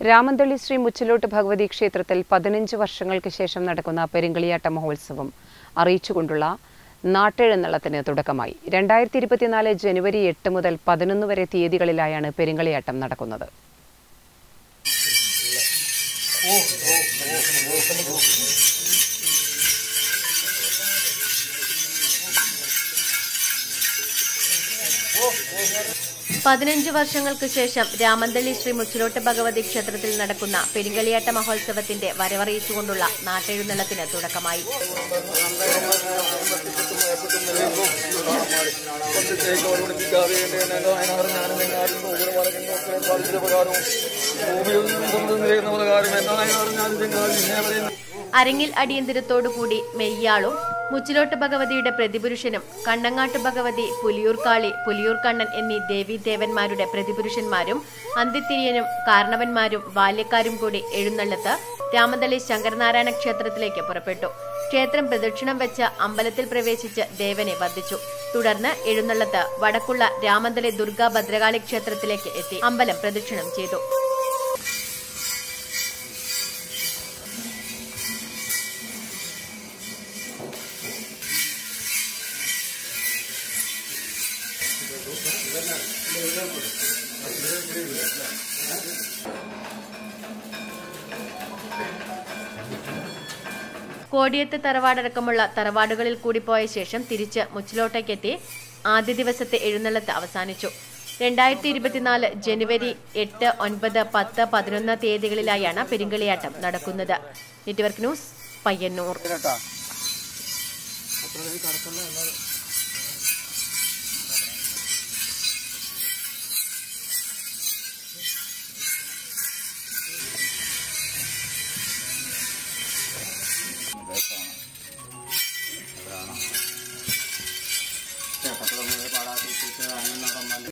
രാമന്തളി ശ്രീ മുച്ചിലോട്ട് ഭഗവതി ക്ഷേത്രത്തിൽ പതിനഞ്ച് വർഷങ്ങൾക്ക് ശേഷം നടക്കുന്ന പെരുങ്കളിയാട്ട മഹോത്സവം അറിയിച്ചുകൊണ്ടുള്ള നാട്ടെഴുന്നള്ളത്തിന് തുടക്കമായി രണ്ടായിരത്തി ഇരുപത്തിനാല് ജനുവരി എട്ട് മുതൽ പതിനൊന്ന് വരെ തീയതികളിലായാണ് പെരുങ്കളിയാട്ടം നടക്കുന്നത് പതിനഞ്ച് വർഷങ്ങൾക്ക് ശേഷം രാമന്തളി ശ്രീ മുച്ചിലോട്ട് ഭഗവതി ക്ഷേത്രത്തിൽ നടക്കുന്ന പെരിങ്കളിയാട്ട മഹോത്സവത്തിന്റെ വരവറിയിച്ചുകൊണ്ടുള്ള നാട്ടെഴുന്നള്ളത്തിന് തുടക്കമായി അരങ്ങിൽ അടിയന്തിരത്തോടുകൂടി മെയ്യാളും മുച്ചിലോട്ട് ഭഗവതിയുടെ പ്രതിപുരുഷനും കണ്ണങ്ങാട്ട് ഭഗവതി പുലിയൂർക്കാളി പുലിയൂർ കണ്ണൻ എന്നീ ദേവീദേവന്മാരുടെ പ്രതിപുരുഷന്മാരും അന്ത്യത്തിരിയനും കാരണവന്മാരും ബാല്യക്കാരും കൂടി എഴുന്നള്ളത്ത് രാമന്തളി ശങ്കരനാരായണ ക്ഷേത്രത്തിലേക്ക് പുറപ്പെട്ടു ക്ഷേത്രം പ്രദക്ഷിണം വെച്ച് അമ്പലത്തിൽ പ്രവേശിച്ച് ദേവനെ വന്ദിച്ചു തുടർന്ന് എഴുന്നള്ളത്ത് വടക്കുള്ള രാമന്തളി ദുർഗാ ഭദ്രകാളി ക്ഷേത്രത്തിലേക്ക് എത്തി അമ്പലം പ്രദക്ഷിണം ചെയ്തു കോടിയത്ത് തറവാടടക്കമുള്ള തറവാടുകളിൽ കൂടി പോയ ശേഷം തിരിച്ച് മുച്ചിലോട്ടേക്കെത്തി ആദ്യ ദിവസത്തെ എഴുന്നള്ളത്ത് അവസാനിച്ചു രണ്ടായിരത്തി ഇരുപത്തിനാല് ജനുവരി എട്ട് ഒൻപത് പത്ത് പതിനൊന്ന് തീയതികളിലായാണ് പെരിങ്കളിയാട്ടം നടക്കുന്നത് നെറ്റ്വർക്ക് ന്യൂസ് പയ്യന്നൂർ